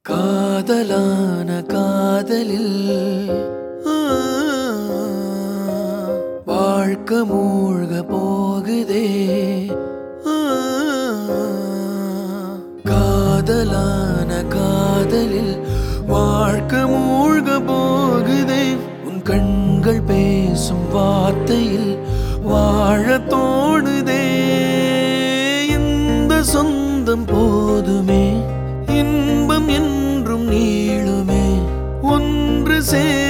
காதலான காதலில் ஆ, வாழ்க்கை மூழ்க போகுதே ஆ, காதலான காதலில் வாழ்க்கை மூழ்க போகுதே உன் கண்கள் பேசும் வார்த்தையில் வாழ தோணுதே இந்த சொந்தம் போதுமே இன்பம் என்றும் நீளுமே ஒன்று சேர